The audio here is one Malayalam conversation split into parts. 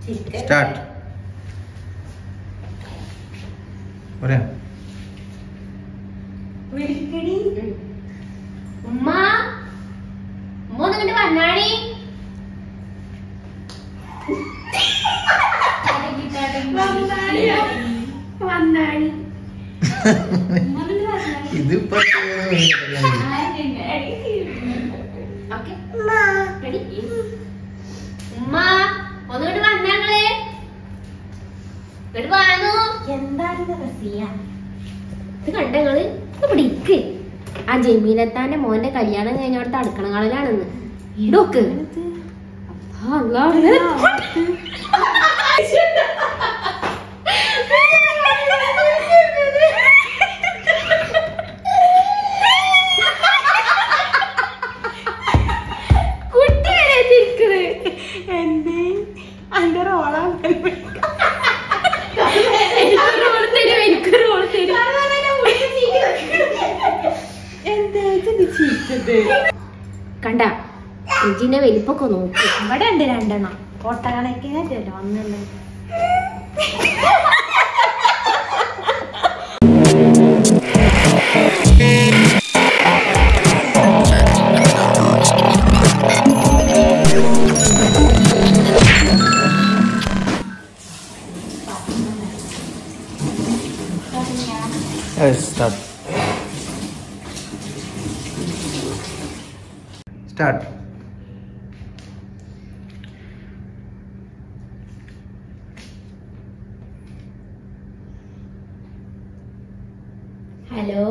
ചിക്കൻ സ്റ്റാർട്ട് പറയാ വിളിക്കടി ഉമ്മ ഉമ്മ ഒന്ന് ഇങ്ങോട്ട് വന്നാണി വന്നാണി ഇത് ഇപ്പൊ ഓക്കെ റെഡി ഉമ്മ ഒന്നുകൊണ്ട് വന്നാങ്ങള് ഇങ്ങോട്ട് വാങ്ങൂ എന്താണ് റസിയ ഇത് കണ്ടങ്ങള് ഇവിടെ ഇക്ക് ആ ജമീലത്താന്റെ മോന്റെ കല്യാണം കഴിഞ്ഞോടത്ത് അടുക്കളകളിലാണെന്ന് ഇടോക്ക് കുട്ടി വരെ ചിരിക്കണ് എന്തേ അന്റെ റോളാ റോൾ തരും എനിക്ക് റോൾ തരും എന്താ ചിരിച്ചത് കണ്ട ഇജിന്റെ വലിപ്പൊക്കെ നോക്ക് ഇവിടെ ഉണ്ട് രണ്ടെണ്ണം ഓട്ടക്കണക്കിനല്ലോ ഒന്നല്ല സ്റ്റാർട്ട് സ്റ്റാർട്ട് ഹലോ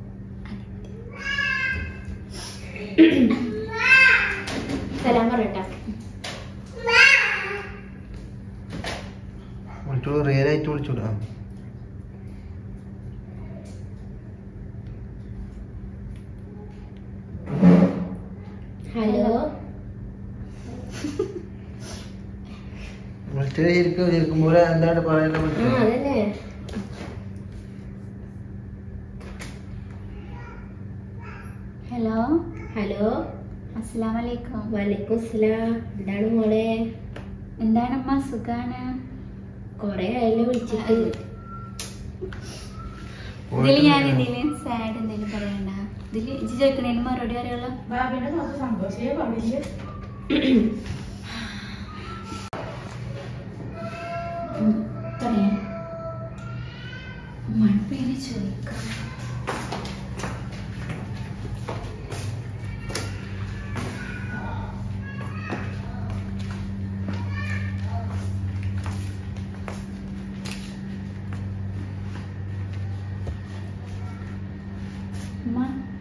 സലാം പറയട്ടാ വിളിച്ചോളൂ റിയൽ ആയിട്ട് വിളിച്ചോളൂ ആ ഹലോ വിളിച്ചത് ശരിക്കും ശരിക്കും എന്താണ് ആ പറയാനുള്ളത് അതന്നെ ഹലോ ഹലോ അസ്സലാം വലൈക്കും വലൈക്കും സ്ലാം എന്താണ് മോളെ എന്താണമ്മ സുഖാണ് കൊറേ ആയല്ലോ വിളിച്ചിട്ട് ഇതിൽ ഞാൻ എന്തെങ്കിലും സാഡ് എന്തെങ്കിലും പറയണ്ട ഇതിൽ ഇജ്ജ് ചോദിക്കണേന് മറുപടി അറിയുള്ള പറയാം മഴപ്പേര് ചോദിക്കാം ഉമ്മ.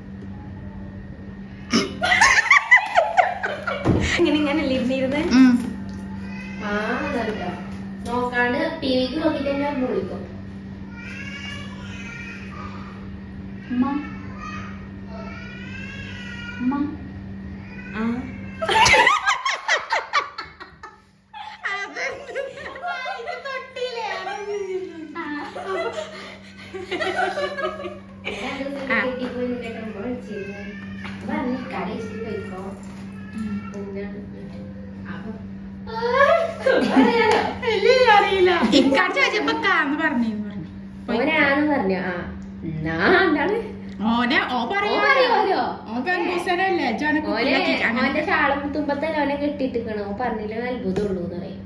ഇങ്ങനെ ഇങ്ങനല്ലേ ഇരുന്നിരുന്നത് ആ അതല്ല നോക്കാണ്ട് ടി വിക്ക് നോക്കിട്ട് തന്നെ വിളിക്കും ഉമ്മ ഉമ്മ ആ ഇക്കാട് ചോദിച്ചപ്പോ കാന്ന് പറഞ്ഞു പറഞ്ഞു ഓനാന്ന് പറഞ്ഞു ആ എന്നാ എന്താണ് ഓനെ ഓ ഓ പറയോ പറയുമല്ലോ ഓ പെൺകൂസനല്ലേ ജോനെ ഓനെ കുട്ടിയാക്കി അങ്ങനെ ഓന്റെ ഷാളും തുമ്പത്തല്ല ഓനെ കെട്ടിട്ടിക്കണോ ഓൻ പറഞ്ഞില്ല അത്ഭുതമുള്ളൂ എന്ന് പറയും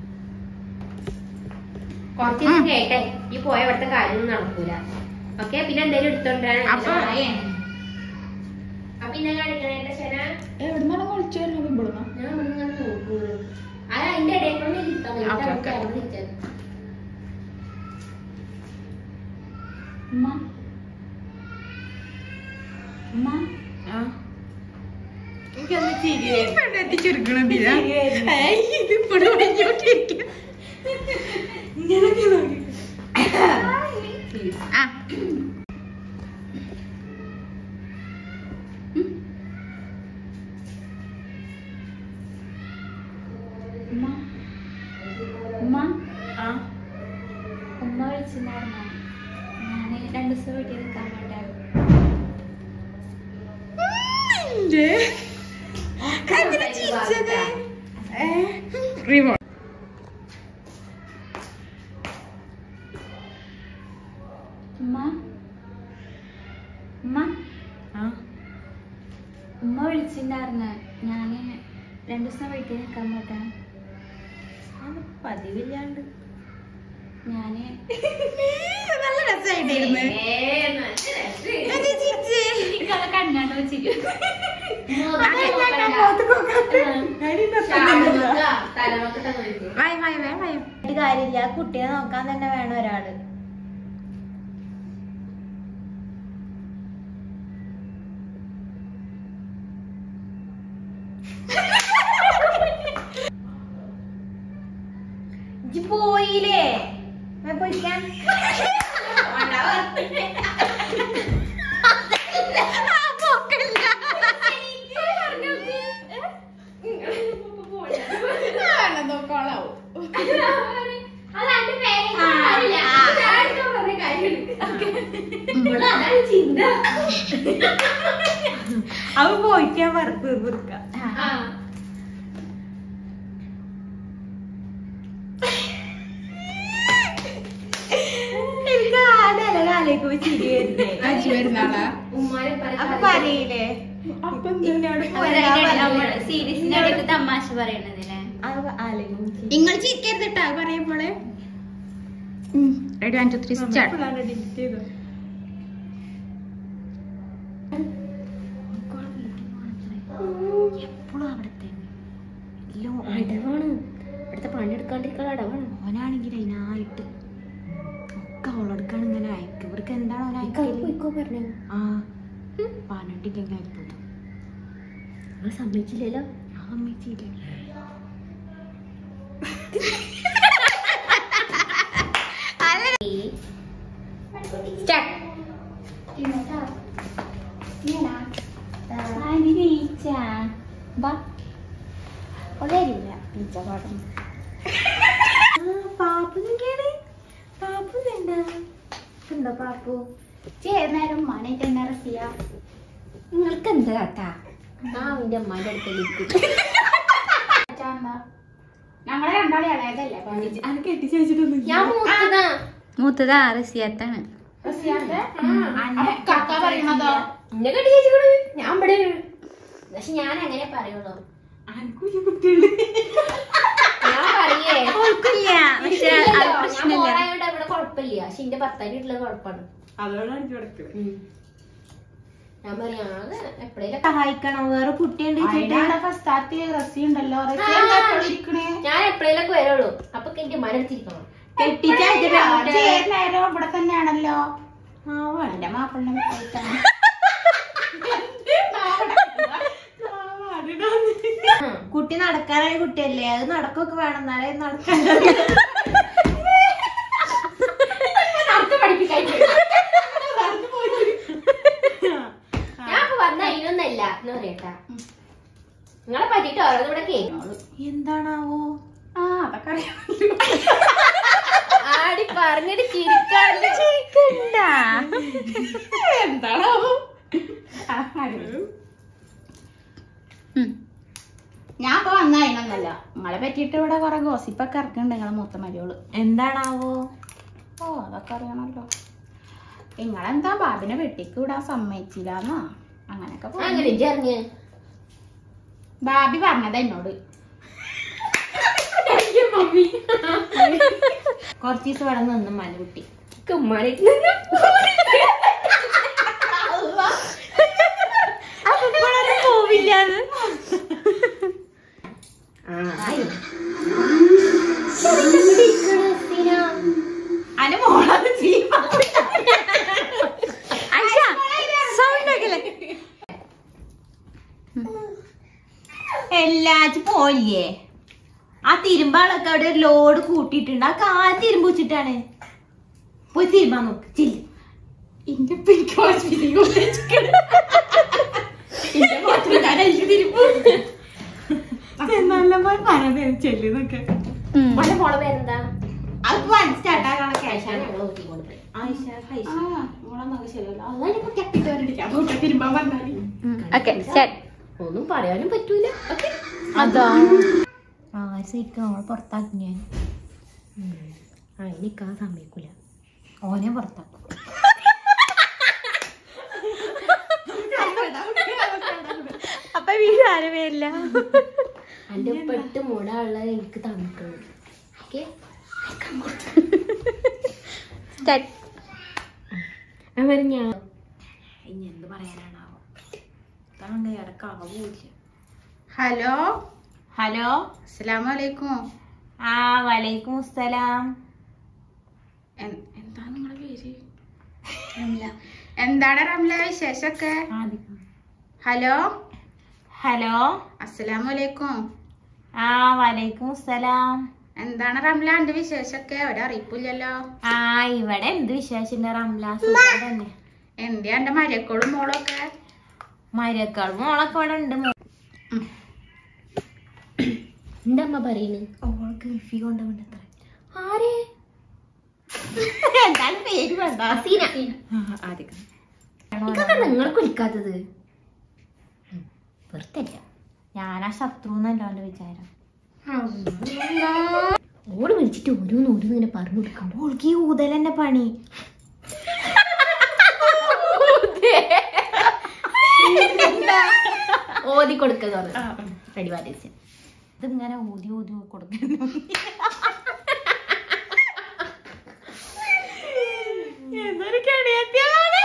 കുറച്ച് ദിവസം കേട്ടെ ഈ പോയ ഇവിടുത്തെ കാര്യമൊന്നും നടക്കൂല ഓക്കെ പിന്നെ എന്തെങ്കിലും എടുത്തോണ്ടാണ് അപ്പൊ അപ്പൊ ഇന്നെ കാണിക്കണേന്റെ ശന എവിടുന്നാണ് വിളിച്ചു വരുന്നത് ഇവിടുന്ന് ഞാൻ ഇങ്ങനെ നോക്കുന്നു ആ അതിന്റെ ഇടയിൽ കൊണ്ട് ഇരുത്താൻ ഓക്കേ, ഓക്കേ. ഉമ്മ ഉമ്മ എത്തിച്ചെടുക്കണതില്ല ഇതിപ്പോഴും വയ്യോട്ടിരിക്കും ആ ഉമ്മ ഉമ്മ ആ ഉമ്മ വിളിച്ചിട്ടുണ്ടായിരുന്നോ ഞാൻ രണ്ടു ദിവസം വീട്ടിൽ നിൽക്കാൻ വേണ്ടായിരുന്നു ഇന്റെ. എന്തിനാ ചിരിച്ചത്? ഏ? റിമോട്ട് ഉമ്മ വിളിച്ചിട്ടുണ്ടായിരുന്നു ഞാൻ രണ്ടു ദിവസം വീട്ടിൽ നിൽക്കാൻ പോട്ടെ പതിവില്ലാണ്ട് ഞാന് നല്ല രസമായിട്ടായിരുന്നു നിങ്ങളെ കണ്ണാണ്ട് വെച്ചിട്ട് വായ വായ വായ വായ ഒരു കാര്യമില്ല കുട്ടിയെ നോക്കാൻ തന്നെ വേണം ഒരാള് ഇജ്ജ് പോയില്ലേ ഞാൻ പോയിക്കാൻ നോക്കോളാവും അവ പോയിക്കാൻ വറുത്ത് തീർക്കാം എനിക്ക് ആടല കാലേക്ക് പോയി ചിരി വരുന്നേ അജി വരുന്ന ആളാ അപ്പൊ പറയില്ലേ അപ്പൊ എന്നോട് സീരീസിന്റെ ഇടയ്ക്ക് തമാശ പറയണതില്ലേ ആലോചിക്കും നിങ്ങൾ ചിരിക്കരുതിട്ടാ പറയുമ്പോളെ ready one two three start delete ചെയ്തു എപ്പോഴും അവിടത്തെ അടവാണ് ഇവിടുത്തെ പണിയെടുക്കാണ്ടിരിക്കാൻ അടവാണ് ഓനാണെങ്കിൽ അതിനായിട്ട് ഒക്കെ അവളെടുക്കാണ് ഇങ്ങനെ അയക്കും ഇവർക്ക് എന്താണ് ഓൻ അയക്കല് പോയിക്കോ പറഞ്ഞു ആ പറഞ്ഞിട്ടില്ലെങ്കിൽ അയപ്പുതും അവൾ സമ്മതിച്ചില്ലല്ലോ ആ അമ്മച്ചിയില്ലേ പാപ്പു നിൽക്കാണ് പാപ്പു എന്താ എന്താ പാപ്പു ചേർന്നേരം മണിട്ട് തന്നെ റസിയ നിങ്ങൾക്ക് എന്താ കേട്ടാ ആ അവന്റെ അമ്മാന്റെ അടുത്തേക്ക് ഞങ്ങളെ രണ്ടാളെ ഇളയതല്ലേ പണിച്ച് അത് കെട്ടിച്ച് വെച്ചിട്ടൊന്നും ഞാൻ മൂത്തതാ മൂത്തതാ റസിയാത്താണ് റസിയാന്റെ കക്ക പറയണതോ എന്നെ കെട്ടി ചേച്ചിക്കണ് ഞാൻ ഇവിടെ പക്ഷെ ഞാൻ അങ്ങനെ പറയുള്ളൂ ഞാൻ പറയേ ഓൾക്കില്ല പക്ഷെ അത് ഇല്ലല്ലോ, ഞാൻ പ്രശ്നമില്ല മോളായോണ്ട് ഇവിടെ കുഴപ്പമില്ല പക്ഷെ എന്റെ ഭർത്താവിനുള്ള കുഴപ്പമാണ് ഞാൻ പറയാ അത് എപ്പോഴേലും സഹായിക്കണം വേറെ കുട്ടിയുണ്ട് വെച്ചിട്ട് അതിനാണ് ഫസ്റ്റാത്തി റസി ഉണ്ടല്ലോ റസി എന്താ എപ്പോഴും ഇരിക്കണേ ഞാൻ എപ്പോഴേലൊക്കെ വരുള്ളൂ അപ്പൊ എന്റെ മരത്തിരിക്കണം കെട്ടിച്ചയച്ചിട്ട് ചേർന്നേരം ഇവിടെ തന്നെയാണല്ലോ എന്റെ മാപ്പിളിനെ വിട്ടായിട്ടാണ് കുട്ടി നടക്കാനായ കുട്ടിയല്ലേ അത് നടക്കൊക്കെ വേണം എന്നാലേ നടക്കാൻ ഞാൻ ഇപ്പൊ വന്ന അതിനൊന്നല്ല എന്ന് പറയട്ടാ നിങ്ങളെ പറ്റിട്ട് ഓരോന്നും ഇവിടെ കേട്ടോളൂ എന്താണാവോ ആ അതൊക്കെ അറിയാം ആടി പറഞ്ഞിട്ട് ചിരിക്കാണ്ട് എന്താണോ ആ, അറിയാം. ഞാൻ ഇപ്പൊ വന്ന അതിനൊന്നല്ല നിങ്ങളെ പറ്റിയിട്ട് ഇവിടെ കൊറേ ഗോസിപ്പൊക്കെ ഇറക്കുന്നുണ്ട് നിങ്ങളെ മൂത്ത മരിയോള് എന്താണാവോ ഓ അതൊക്കെ അറിയണല്ലോ നിങ്ങളെന്താ ബാബിനെ വെട്ടിക്ക് വിടാൻ സമ്മതിച്ചില്ലാന്നാ അങ്ങനെയൊക്കെ പറഞ്ഞു. അങ്ങനെ ഇജ്ജറിഞ്ഞ് ബാബി പറഞ്ഞത് എന്നോട് കുറച്ച് ദിവസം ഇവിടെ നിന്ന് മനുകുട്ടി കുമ്മാണിട്ട് പോവില്ല അതിന് മോളത് ചെയ്യും എല്ലാച്ചും പോയില്ലേ ആ തിരുമ്പാളൊക്കെ അവിടെ ഒരു ലോഡ് കൂട്ടിയിട്ടുണ്ട് ആ കാല് തിരുമ്പ് വെച്ചിട്ടാണ് പോയി തിരുമ്പാൻ നോക്ക് ചില്ല ഇന്റെ പിക്ക് ഇന്റെ മാത്രം ഞാൻ അതിൽ തിരുമ്പും നല്ല പോലെ പറഞ്ഞത് ചെല്ലുന്നൊക്കെ മോളെ മോളെ പേരെന്താ അത് വൺ സ്റ്റാർട്ടാക്കാനുള്ള ആയിഷാണ് ക്യാഷാണ് ഞങ്ങൾ നോക്കിക്കൊണ്ട് പോയി ആയിഷ ഹൈഷ ആ മോളൊന്നും ശരിയല്ല അതാണ് കെട്ടിട്ട് വരണ്ടിരിക്കാം അതുകൊണ്ട് തിരുമ്പാൻ പറഞ്ഞാല് ഓക്കെ സ്റ്റാർട്ട് ഒന്നും പറയാനും പറ്റൂല ഓക്കെ അതോ ആര് സഹിക്കും നമ്മളെ പുറത്താക്കി ഞാൻ ആ എനിക്കാ സമ്മതിക്കൂല ഓനെ പുറത്താക്കും ആരും വരില്ല എന്റെ ഉപ്പ ഇട്ട് മൂടാനുള്ളത് എനിക്ക് തന്നിട്ടുണ്ട് ഓക്കെ അവർ ഞാൻ ഇനി എന്ത് പറയാനാണാവോ താങ്കൾ ഇടക്കാവില്ല ഹലോ ഹലോ അസ്സലാമു അലൈക്കും ആ വലൈക്കും അസ്സലാം എൻ- എന്താ നിങ്ങളുടെ പേര് റംല എന്താണ് റംല വിശേഷമൊക്കെ ഹലോ ഹലോ അസ്സലാമു അലൈക്കും ആ വലൈക്കും അസ്സലാം എന്താണ് റംല എന്റെ വിശേഷമൊക്കെ ഒരറിയിപ്പില്ലല്ലോ ആ ഇവിടെ എന്ത് വിശേഷം റംല സുഖം തന്നെ എന്തിയാ എന്റെ മരക്കോളും മോളൊക്കെ മരക്കൾ മോളൊക്കെ ഇവിടെ ഉണ്ട് എന്റെ അമ്മ പറയുന്നു ഓൾ ഗൾഫി കൊണ്ടുപോകണ്ടത്ര ആരെ എന്താണ് പേര് വേണ്ട അസീന ആദ്യം ഇതൊക്കെ നിങ്ങൾ കുലിക്കാത്തത് വെറുതെ ഞാനാ ശത്രു എന്നല്ലോ എന്റെ വിചാരം ഓട് വിളിച്ചിട്ട് ഓരോന്ന് ഓരോന്ന് ഇങ്ങനെ പറഞ്ഞു കൊടുക്കണ്ടോ ഓൾക്ക് ഈ ഊതൽ തന്നെ പണി ഓതി കൊടുക്കുക റെഡി വാദിച്ച് ഇതിങ്ങനെ ഊതി ഊതി കൊടുക്കുന്നു എന്തൊരു കണിയത്തിയാണ്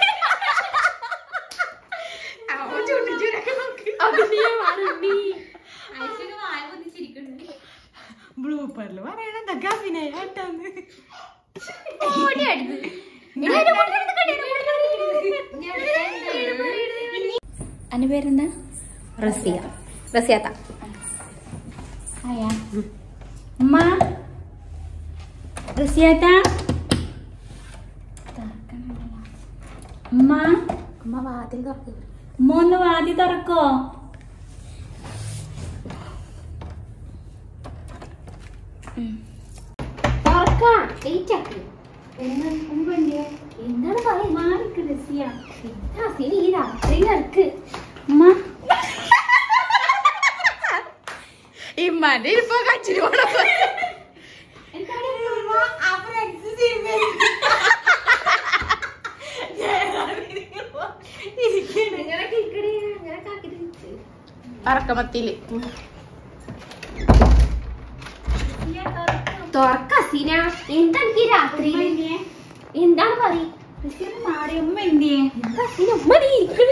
ബ്ലൂപ്പറിൽ പറയണ എന്തൊക്കെ അഭിനയാട്ടാന്ന് അന്റെ പേരെന്താ റസിയ റസിയാത്ത ആയാ ഉമ്മ റസിയാത്ത ഉമ്മ അമ്മ വാതിൽ തുറക്കുക ഉമ്മ ഒന്ന് വാതി തുറക്കോ തുറക്കാം വെയിറ്റ് ആക്കി എന്താണ് പറയുക മാറിക്ക് റസിയ എന്താ അസീന ഈ രാത്രി ഇറക്ക് ഉമ്മ ഇമ്മാന്റെ ഇപ്പൊ കച്ചിരി പോണം നിങ്ങളൊക്കെ ഇക്കടെ ഇങ്ങനൊക്കെ ആക്കിയിട്ട് പറക്കമത്തില് തുറക്ക അസീന എന്താ എനിക്ക് ഈ രാത്രിയില് എന്താണ് പറയ റസിയ മാറി ഉമ്മ എന്തിയേ എന്താ അസീന ഉമ്മ നീ ഇരിക്കണ്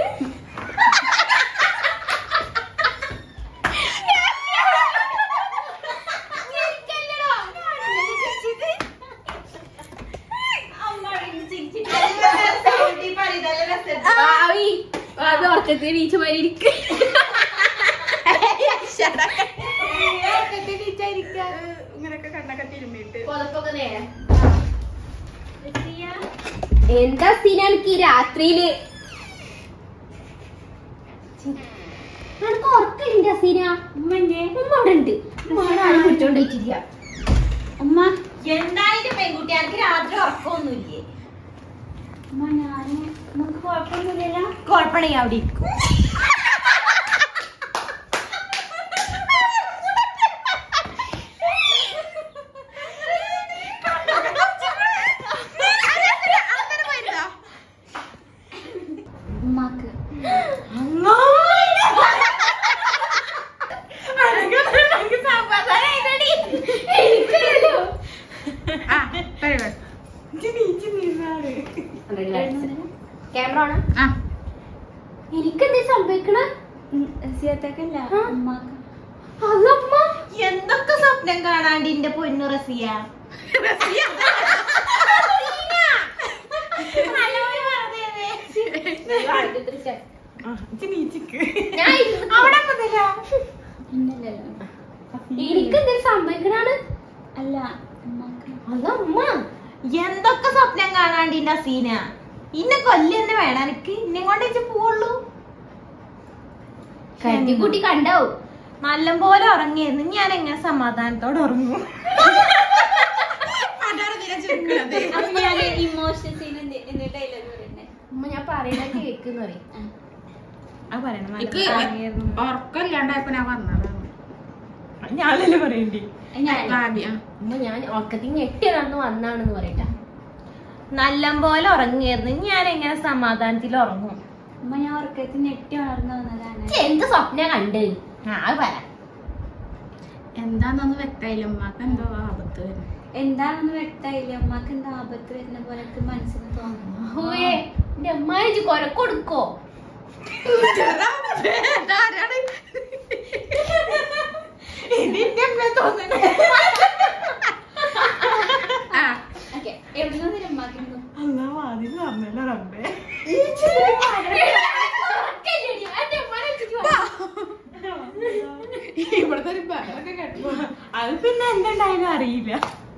ആവി, അത് ഉറക്കത്തിൽ നീച്ചമാരി ഇരിക്ക ഇങ്ങനൊക്കെ കണ്ണൊക്കെ തിരുമ്മിട്ട് പുതപ്പൊക്കെ നേരെ എന്താ സീന എനിക്ക് ഈ രാത്രിയില് നിനക്ക് ഉറക്കില്ല സീന ഉമ്മ എന്തിയേ ഉമ്മ അവിടെ ഉണ്ട് ഉമ്മ ആരും പിടിച്ചോണ്ടിരിക്കില്ല ഉമ്മ എന്തായാലും പെൺകുട്ടിയാർക്ക് രാത്രി ഉറക്കമൊന്നുമില്ലേ ഉമ്മ ഞാന് നമുക്ക് കുഴപ്പമൊന്നുമില്ലല്ലോ കുഴപ്പമില്ല അവിടെ ഇരിക്കും ഉമ്മാക്ക് ആ പരിപാടി ക്യാമറ ഓണ ആ എനിക്കെന്തേ സംഭവിക്കണ റസിയത്തേക്കല്ല ആ? ഉമ്മാക്ക് അല്ലമ്മ എന്തൊക്കെ സ്വപ്നം കാണാണ്ട് എന്റെ പൊന്നു റസിയ ഞാൻ അവിടെ മുതലാ ഇന്നല്ലല്ലോ എനിക്കെന്തേ സംഭവിക്കണാണ് അല്ല ഉമ്മാക്ക് അതമ്മ എന്തൊക്കെ സ്വപ്നം കാണാണ്ട് ഇന്റെ അസീന ഇന്നെ കൊല്ലന്നെ വേണം എനിക്ക് ഇന്നെ കൊണ്ട് വെച്ച് പോവുള്ളൂ കരുതിക്കുട്ടി കണ്ടാവും നല്ലപോലെ ഉറങ്ങിയിരുന്നു ഞാൻ എങ്ങനെ സമാധാനത്തോടെ ഉറങ്ങും അപ്പൊ ഞാൻ ഇമോഷണൽ സീൻ എന്ത് ഡയലോഗ് പറയണ്ടേ ഉമ്മ ഞാൻ പറയുന്നത് കേൾക്കുന്ന പറയും അത് പറയണം നല്ല എനിക്ക് ഉറങ്ങിയിരുന്നു. ഉറക്കമില്ലാണ്ടായപ്പോ ഞാൻ വന്നതാണ് ഞാനല്ലേ പറയണ്ടി ഞാൻ ഭാഗ്യ ഉമ്മ ഞാൻ ഉറക്കത്തിൽ ഞെട്ടി നടന്ന് വന്നാണെന്ന് പറയട്ട നല്ലപോലെ ഉറങ്ങിയിരുന്നു ഞാൻ എങ്ങനെ സമാധാനത്തിൽ ഉറങ്ങും അമ്മ ഞാൻ ഉറക്കത്തിൽ ഞെട്ടി ഉണർന്നു വന്നതാണ് ഇജ്ജ് എന്ത് സ്വപ്ന കണ്ട് ആ അത് പറ എന്താന്നൊന്നും വ്യക്തമായില്ല ഉമ്മാക്ക് എന്തോ ആപത്ത് വരും എന്താണെന്ന് വ്യക്തമായില്ല അമ്മക്ക് എന്താ ആപത്ത് വരുന്ന പോലെ എനിക്ക് മനസ്സിൽ തോന്നുന്നു ഹൂയേ എന്റെ അമ്മായി കൊരക്കൊടുക്കോ ഓക്കെ എവിടുന്ന് വരും അമ്മക്കെന്തോ ഇവിടുത്തെ ഒരു ബഹളമൊക്കെ കേട്ടപ്പോ അത് പിന്നെ എന്തുണ്ടായാലും അറിയില്ല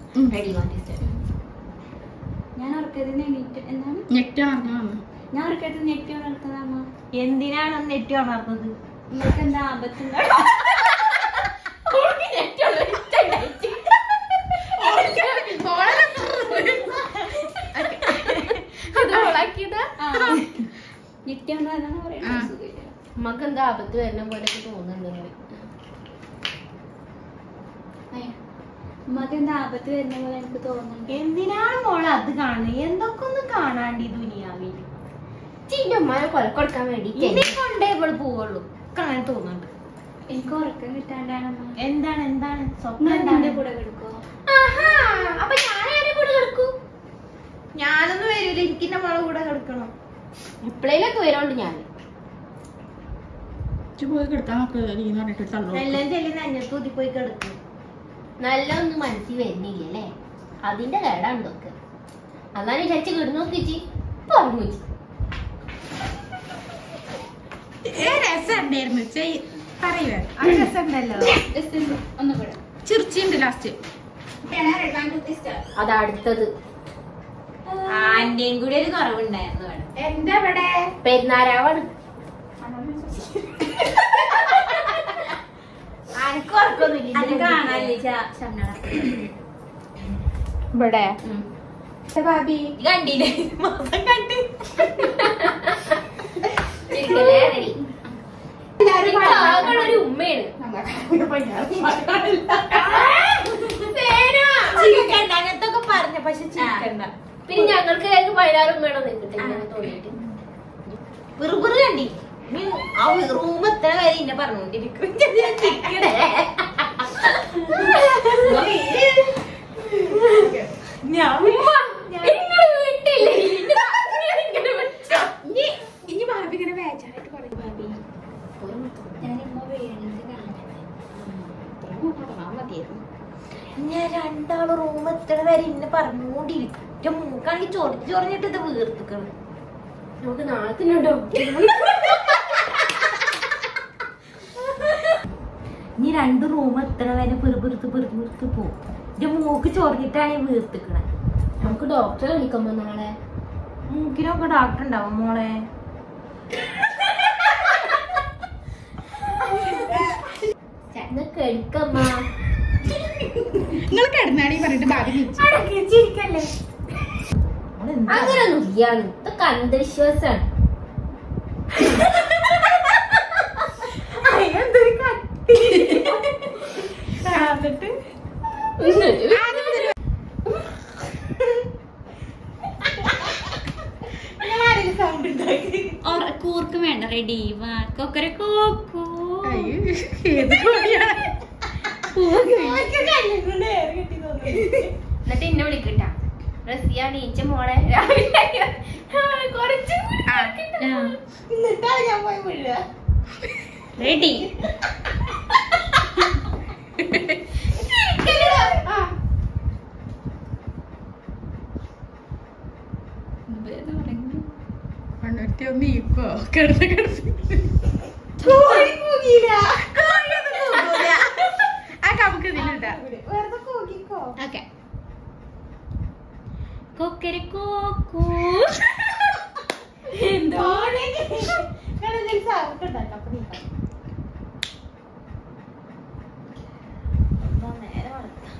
ഞാൻ ഉറക്കത്തിൽ എണീറ്റ് എന്താണ് ഞെട്ടി ഉണർന്നു വന്നു ഞാൻ ഉറക്കത്തിൽ ഞെട്ടി ഉണർത്തത് അമ്മ എന്തിനാണ് ഒന്ന് നെറ്റി ഉണർന്നത് നിങ്ങൾക്ക് എന്താ ആപത്തുണ്ടോ ഞെട്ടി ഉണർന്നാണ് ആ. പറയുന്നത് സുഖമില്ല. നമുക്ക് എന്താ ആപത്ത് വരുന്ന പോലെ തോന്നുന്നുണ്ട് അയ്യ. ഉമ്മക്ക് എന്താ ആപത്ത് വരുന്ന പോലെ എനിക്ക് തോന്നുന്നുണ്ട് എന്തിനാണ് മോളെ അത് കാണുന്നത് എന്തൊക്കെ ഒന്ന് കാണാണ്ട് ഈ ദുനിയാവിൽ എന്റെ അമ്മായി കൊരക്കൊടുക്കാൻ വേണ്ടി ഇനി കൊണ്ടേ ഇവള് പോവുള്ളൂ കാണാൻ തോന്നുന്നുണ്ട് എനിക്ക് ഉറക്കം കിട്ടാണ്ടാണ് അമ്മ എന്താണ് എന്താണ് സ്വപ്നം നിങ്ങൾ എന്റെ എന്താണ് കൂടെ കിടക്കോ അപ്പൊ ഞാൻ ആരെ കൂടെ കിടക്കൂ ഞാനൊന്നും വരൂല എനിക്ക് എന്റെ മോളെ കൂടെ കിടക്കണം എപ്പോഴേലൊക്കെ വരോണ്ട് ഞാൻ ഇജ്ജ് പോയി കിടക്കാൻ നോക്ക് എന്ന് പറഞ്ഞിട്ട് തള്ളു എല്ലാം ചെല്ലി നഞ്ഞത്ത് ഊതി പോയി കിടക്കും നല്ല ഒന്നും മനസ്സിൽ വരുന്നില്ല അല്ലേ അതിന്റെ കേടാണ് ഇതൊക്കെ അതാണ് വിചാരിച്ച് കിടന്നു നോക്കിച്ച് പറഞ്ഞു രസം ഉണ്ടായിരുന്നു ചെയ് പറയുവേ ആ രസം ഉണ്ടല്ലോ ജസ്റ്റ് ഒന്ന് കൂടെ ചിർച്ചിണ്ട് ലാസ്റ്റ് അത് അടുത്തത് ആന്റെയും കൂടി ഒരു കുറവുണ്ടായിരുന്നു ഇവിടെ എന്താ ഇവിടെ പെരുന്നാരാവാണ് അനക്ക് ഉറക്കൊന്നുമില്ല അത് കാണാനില്ലേ ശബ്ദം ഇവിടെ ഭാബി കണ്ടില്ലേ മാസം കണ്ട് ചിരിക്കല്ലേ അതെടി. എനിക്ക് ആകെയുള്ള ഒരു ഉമ്മയാണ് ചിരിക്കണ്ട അങ്ങനത്തൊക്കെ പറഞ്ഞു പക്ഷെ ചിരിക്കണ്ട പിന്നെ ഞങ്ങൾക്ക് ഞങ്ങൾക്ക് പതിനാറ് ഉമ്മയാണോ നിൽക്കട്ടെ ഇങ്ങനെ തോന്നിയിട്ട് വെറുതെ കണ്ടി നീ ആ റൂം എത്ര വരെ ഇന്നെ പറഞ്ഞോണ്ടിരിക്കും ഞാൻ ചിരിക്കണേ ഞാൻ നിങ്ങൾ വീട്ടില്ലേ ഇങ്ങനെ വിളിച്ചോ? ഇനി ഭാബി ഇങ്ങനെ വേജാറായിട്ട് പറയും ഭാബി ഞാൻ ഇമ്മ വീണിട്ട് കാണാൻ ഞാൻ രണ്ടാള് റൂം എത്ര വരെ ഇന്നെ പറഞ്ഞോണ്ടിരിക്കും എന്റെ മൂക്കാണെങ്കിൽ ചൊറിഞ്ഞ് ചൊറിഞ്ഞിട്ട് ഇത് വീർത്തിക്കണം നമുക്ക് നാളത്തിനുണ്ടോ ഇനി രണ്ട് റൂം എത്ര വരെ പെറുപിറുത്ത് പെറുപിറുത്ത് പോകും എന്റെ മൂക്ക് ചൊറിഞ്ഞിട്ടാണ് ഈ വീർത്തിക്കണേ നമുക്ക് ഡോക്ടറെ വിളിക്കുമ്പോ നാളെ മൂക്കിനൊക്കെ ഡോക്ടർ ഉണ്ടാവും മോളെ എന്നൊക്കെ എടുക്കമ്മ നിങ്ങൾ കിടന്നാടി പറഞ്ഞിട്ട് ഭാബി നീച്ചു ചിരിക്കല്ലേ മോളെന്താ അങ്ങനൊന്നും ഇല്ലാന്ന് ഇതൊക്കെ അന്ധവിശ്വാസാണ് അതിനെന്തൊരു കട്ടി എന്നിട്ട് കൂർക്ക് വേണ്ട റെഡി വാ കൊക്കര കോക്കോ ഏത് കോഴിയാണ് എന്നിട്ട് എന്നെ വിളിക്കട്ട റസിയ നീച്ച മോളെ രാവിലെ കുറച്ച് എന്നിട്ടാണ് ഞാൻ പോയി വീഴുക റെഡി മണ്ണൂറ്റി ഒന്ന് ഈക്കോ കിടന്ന് കിടന്ന് കോഴി കൂകിയില്ല കോഴിയൊന്നും കൂകൂല ആ നമുക്ക് ഇതിലിട്ടാ വെറുതെ കൂകിക്കോ ഓക്കെ കൊക്കര കോക്കോ എന്താണ് ഞാനെന്തെങ്കിലും സാധനം ഉണ്ടാക്കാം അപ്പൊ നീ പറ. എന്താ നേരെ വളർത്താം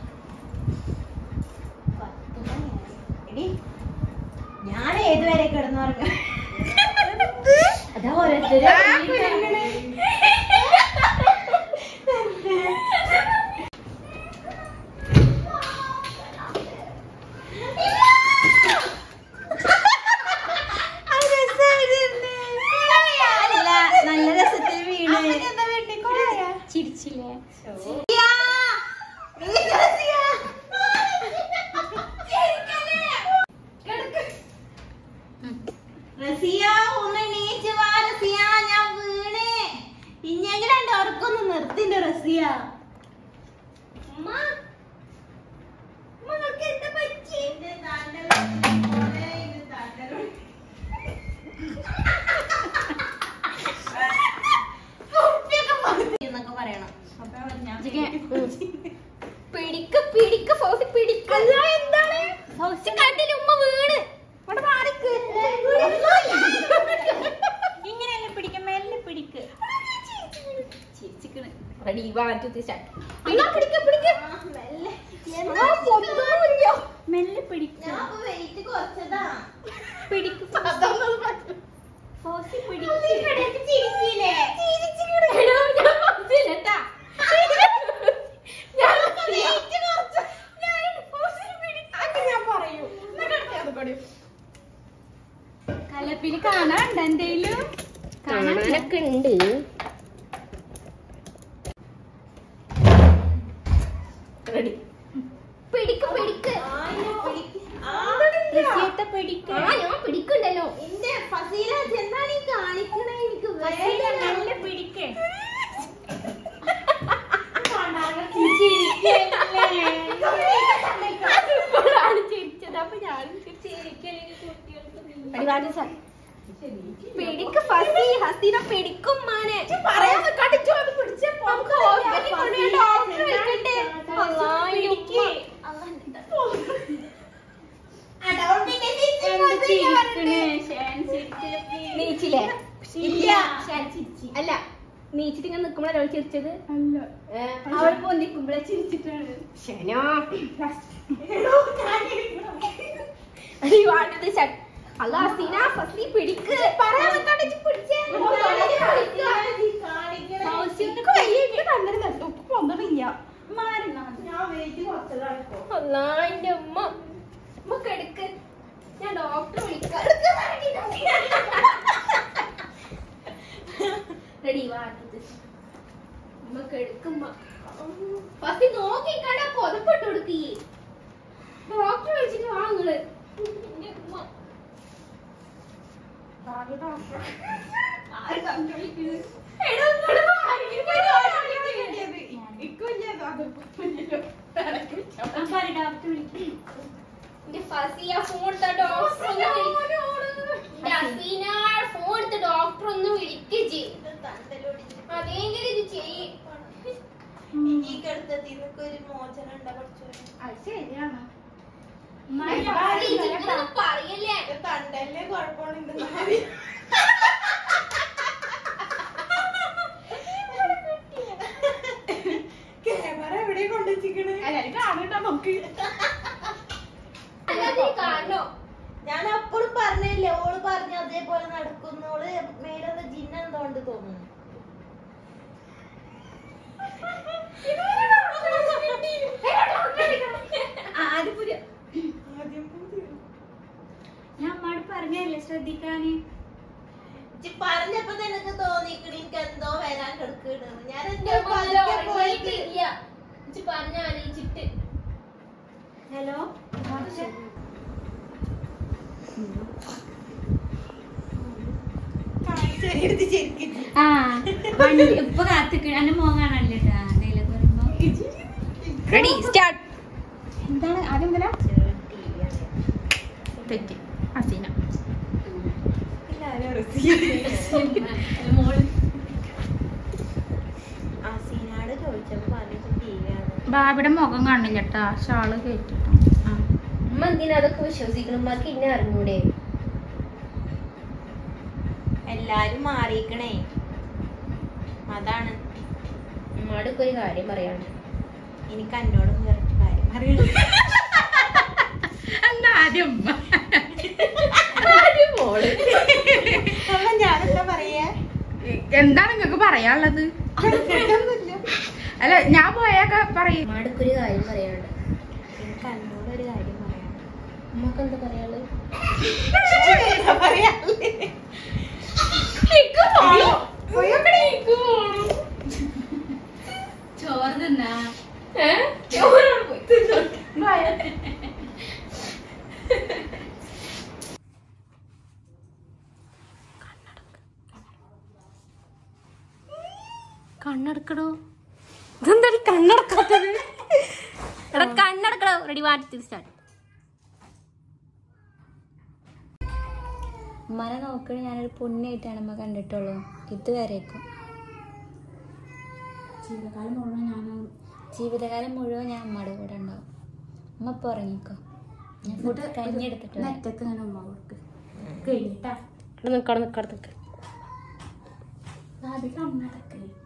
പത്ത് മണിയായി. എടി, ഞാൻ ഏതുവരെ കിടന്നുറങ്ങ അതാ ഓരോരുത്തര് അത് രസായിരുന്നു. റസിയ ഒന്ന് എണീച്ച് വാ റസിയ ഞാൻ വീണ് ഇഞ്ഞെങ്കിലും എന്റെ ഉറക്കൊന്ന് നിർത്തിന്റെ റസിയ ഉമ്മ, ഉമ്മക്ക് എന്താ പറ്റി? കുപ്പിയൊക്കെ പൊട്ടി എന്നൊക്കെ പറയണം പിടിക്ക് പിടിക്ക് ഫൗസി പിടിക്ക് എന്താണ് ഫൗസി കണ്ടില്ല ഉമ്മ വീണ് ഇവിടെ മാറിക്ക് ഇങ്ങനെയല്ല പിടിക്ക മെല്ലെ പിടിക്ക് ready one two three start അല്ല പിടിക്ക് പിടിക്ക് മെല്ലെ ആ, പൊന്തൂല്ല. മെല്ലെ പിടിക്ക വെയിറ്റ് കുറച്ചതാ പിടിക്ക് ഫോസി പിടിക്ക് ചിരിക്കില്ലേ എടോ, ഞാൻ ഫൗസിയല്ല ട്ടാ. ഞാൻ വെയിറ്റ് കുറച്ച് ഞാൻ ഫോസി പിടിക്ക് ഞാൻ പറയൂ കലപ്പില് കാണാണ്ട് എന്തേലും കാണാനൊക്കെ ഉണ്ട് റെഡി പിടിക്ക് പിടിക്ക് റസിയത്തെ പിടിക്ക് ആ ഞാൻ പിടിക്കണ്ടല്ലോ എന്റെ ഫസീല എന്താണ് ഈ കാണിക്കണേ എനിക്ക് നല്ല പിടിക്ക് ഇപ്പോഴാണ് ചിരിച്ചത് അപ്പൊ ഞാനും പിടിക്ക് ഫസി ഹസീന പിടിക്കും മാനെ പറയാൻ കടിച്ചു അത് പിടിച്ചപ്പോ നമുക്ക് ഹോസ്പിറ്റലിൽ കൊണ്ടുപോയി ഡോക്ടർ വിളിക്കണ്ടേ അല്ലാ, ഈ ഉമ്മ. നീച്ചില്ലേ ഇല്ല. അല്ല നീച്ചിട്ട് ഇങ്ങനെ നിക്കുമ്പോഴല്ലേ അവൾ ചിരിച്ചത് ഏ, അവൾ പൊന്നിക്കുമ്പോഴേ ചിരിച്ചിട്ടാണ് ശനോ ഈ വാട്ടത് ശ- അല്ല ഹസീന ഫസി പിടിക്ക് പറയാൻ കടിച്ചു പിടിച്ചേ ഫൗസിക്ക് വയ്യ കണ്ണൊരു നട്ടു ഉപ്പ് പൊന്തണില്ല മാറുന്ന അല്ലാ എന്റെ ഉമ്മ ഉമ്മ കെടുക്ക് ഞാൻ ഡോക്ടറെ വിളിക്കാം റെഡി വാട്ടത് ഉമ്മ കെടുക്കുമ്പ ഫസി നോക്കിക്കട പുതപ്പിട്ട് കൊടുക്കി ഡോക്ടറെ വിളിച്ചിട്ട് വാ നിങ്ങള് എന്റെ ഉമ്മ എടാ, നിങ്ങള് ആരെങ്കിലും പോയി ഡോക്ടറെ വിളിക്ക്. എന്റെ ഫസിയ ഫോൺ എടുത്ത ഡോക്ടർ ഒന്ന് വിളിക്ക്. ഹസീന ഫോൺ എടുത്ത് ഡോക്ടർ ഒന്ന് വിളിക്ക് ചെയ് അതെങ്കിലും ഇത് ചെയ്യ് ഒരു മോചനം ഉണ്ടോ കുറച്ചു അത് ശരിയാണ് ഫസി, ഇതൊന്നും പറയല്ലേ തണ്ടല്ലേ കുഴപ്പമുണ്ട് ക്യാമറ എവിടെ കൊണ്ടുവച്ചിക്കണ് എല്ലാരും കാണണ്ട നോക്ക് അല്ലാതെ ഈ കാണണോ ഞാൻ അപ്പോഴും പറഞ്ഞില്ലേ ഓള് പറഞ്ഞു അതേപോലെ നടക്കുന്നോള് മേലൊന്ന് ജിന്ന എന്തോണ്ട് തോന്നുന്നു ഞാൻ അമ്മാട് പറഞ്ഞല്ലേ ശ്രദ്ധിക്കാന് ഇജ്ജ് പറഞ്ഞപ്പോ നിനക്ക് തോന്നിക്കണ എനിക്ക് എന്തോ വരാൻ കിടക്കണെന്ന് ഞാൻ എന്തോ ഞാൻ ഇന്നലെ പതുക്കെ പോയിട്ട് ഉറങ്ങിയിട്ടില്ല. ഇജ്ജ് പറഞ്ഞ ആലോചിച്ചിട്ട് ഹലോ ആ വണ്ടി ഇപ്പൊ കാത്തിക്ക് എന്റെ മോൻ കാണാനില്ല ഡയലോഗ് പറയുമ്പോ റെഡി സ്റ്റാർട്ട് എന്താണ് ആദ്യം മുതലാ തെറ്റി ഹസീന മോള് അസീനാട് ചോദിച്ചപ്പോ പറഞ്ഞു ടിവിയാണ് ബാബിയുടെ മുഖം കാണില്ല കേട്ടാ ഷാള് കേട്ടിട്ടോ ആ ഉമ്മ എന്തിനാ അതൊക്കെ വിശ്വസിക്കണം ഉമ്മക്ക് ഇന്നെ അറിഞ്ഞൂടെ എല്ലാരും മാറിയിക്കണേ അതാണ് ഉമ്മാടൊക്കെ ഒരു കാര്യം പറയാണ്ട് എനിക്ക് എന്നോടും വേറൊരു കാര്യം അറിയണം എന്നാ ആദ്യം ഉമ്മ. മോള് അപ്പൊ ഞാനെന്താ പറയാ എന്താ നിങ്ങക്ക് പറയാനുള്ളത് അല്ല ഞാൻ പോയൊക്കെ പറയും ഉമ്മാടൊക്കെ ഒരു കാര്യം പറയാണ്ട് എനിക്ക് എന്നോടൊരു കാര്യം പറയാം ഉമ്മക്ക് എന്താ പറയാള് എന്താ പറയാ കണ്ണടക്കടോ ഇതെന്താണ് കണ്ണടക്കാത്തത് എടാ കണ്ണടക്കടോ റെഡി മാറ്റി സ്റ്റാർട്ട് ഉമ്മനെ നോക്കണ ഞാനൊരു പുണ്യായിട്ടാണ് അമ്മ കണ്ടിട്ടുള്ളൂ ഇതുവരേക്കും ജീവിതകാലം മുഴുവൻ ഞാൻ ജീവിതകാലം മുഴുവൻ ഞാൻ അമ്മയുടെ കൂടെ ഉണ്ടാവും അമ്മ ഇപ്പൊ ഉറങ്ങിക്കോ ഞാൻ ഫുഡ് കഞ്ഞി എടുത്തിട്ട് വരാം. നെറ്റത്ത് ഇങ്ങനെ ഉമ്മ കൊടുക്ക് കഴിഞ്ഞിട്ടാ അവിടെ നിൽക്കവിടെ നിൽക്കവിടെ നിൽക്ക് അത് കണ്ണടക്കേ